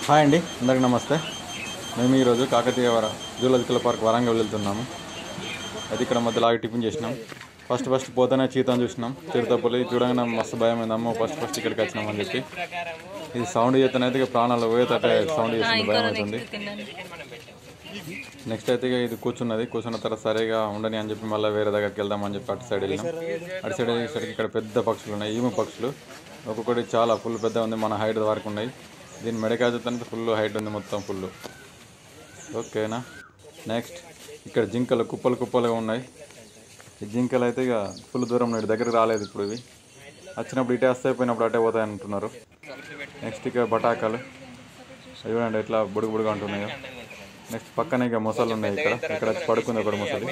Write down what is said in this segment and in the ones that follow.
hi అండి అందరికీ నమస్తే మేము ఈరోజు కాకతీయ వర జూలాజికల్ పార్క్ వరంగల్ వెళ్తున్నాము అయితే ఇక్కడ మధ్యలో ఆగి టిఫిన్ చేసినాం ఫస్ట్ ఫస్ట్ పోతేనే చీతాను చూసినాం చిరుతపులి చూడగానే నాకు మస్తు భయం అయింది అమ్మో ఫస్ట్ ఫస్ట్ ఇక్కడికి వచ్చినాం అని చెప్పి ఇది సౌండ్ చేతనైతే ఇక ప్రాణాలు పోయేటట్టే సౌండ్ చేస్తుంది భయం అవుతుంది నెక్స్ట్ అయితే ఇక ఇది కూర్చున్నది కూర్చున్న తర్వాత సరిగా ఉండని అని చెప్పి మళ్ళీ వేరే దగ్గరికి వెళ్దామని చెప్పి అటు సైడ్ వెళ్ళినాం అటు సైడ్ వెళ్ళేసరికి ఇక్కడ పెద్ద పక్షులు ఉన్నాయి ఈము పక్షులు ఒక్కొక్కటి చాలా ఫుల్ పెద్ద ఉంది మన హైట్ వరకు ఉన్నాయి దీని మెడకాయ చూస్తే ఫుల్ హైట్ ఉంది మొత్తం ఫుల్ ఓకేనా నెక్స్ట్ ఇక్కడ జింకలు కుప్పలు కుప్పలుగా ఉన్నాయి ఈ జింకలు అయితే ఇక ఫుల్ దూరం ఉన్నాయి దగ్గరికి రాలేదు ఇప్పుడు ఇవి వచ్చినప్పుడు ఇటే వస్తాయి పోయినప్పుడు అటే పోతాయి అంటున్నారు నెక్స్ట్ ఇక బటాకాలు అవి చూడండి ఎట్లా బుడుగు బుడుగు అంటున్నాయో నెక్స్ట్ పక్కన ఇక మొసలు ఉన్నాయి ఇక్కడ ఇక్కడ వచ్చి పడుకుంది ఒకటి మొసలి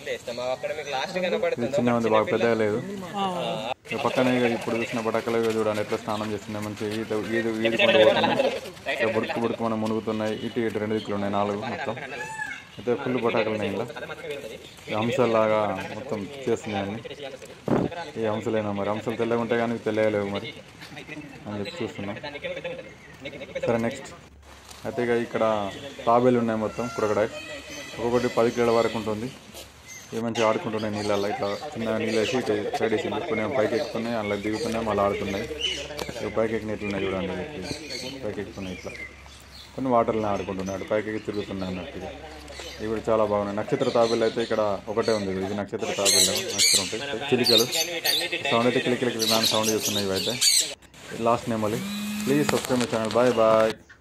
ఇది చిన్న ఉంది బాగా పెద్దగా లేదు ఇక పక్కన ఇక ఇప్పుడు చూసిన బటకలు ఇక చూడండి ఎట్లా స్నానం చేస్తున్నాయి మంచి ఈత ఈదు ఈదుకుంటూ పోతున్నాయి ఇక బుడుకు బుడుకు మనం మునుగుతున్నాయి ఇటు ఇటు రెండు దిక్కులు ఉన్నాయి నాలుగు మొత్తం అయితే ఫుల్ బటాకులు ఉన్నాయి ఇలా ఈ హంసల్లాగా మొత్తం చేస్తున్నాయి అన్ని ఈ హంసలేనా మరి హంసలు తెల్లగా ఉంటాయి కానీ తెలియలేవు మరి అని చెప్పి చూస్తున్నాం సరే నెక్స్ట్ అయితే ఇక ఇక్కడ తాబేలు ఉన్నాయి మొత్తం క్రొకడైల్ ఒక్కొక్కటి పది కిలోల వరకు ఉంటుంది ఇవి మంచిగా ఆడుకుంటున్నాయి నీళ్ళల్లో ఇట్లా చిన్న నీళ్ళు వేసి ఇటు సైడ్ వేసింది కొన్ని పైకి ఎక్కుతున్నాయి అలా దిగుతున్నాయి మళ్ళీ ఆడుతున్నాయి ఇక పైకి ఎక్కిన ఎట్లున్నాయి చూడండి ఇవి పైకి ఎక్కుతున్నాయి ఇట్లా కొన్ని వాటర్లో ఆడుకుంటున్నాయి అటు పైకి ఎక్కి తిరుగుతున్నాయి అన్నట్టుగా ఇవి కూడా చాలా బాగున్నాయి నక్షత్ర తాబేలు అయితే ఇక్కడ ఒకటే ఉంది ఇది నక్షత్ర తాబేలు నక్షత్రం ఉంటాయి చిలికలు సౌండ్ అయితే కిలికిలికి దాని సౌండ్ చేస్తున్నాయి ఇవైతే last name please subscribe my channel bye bye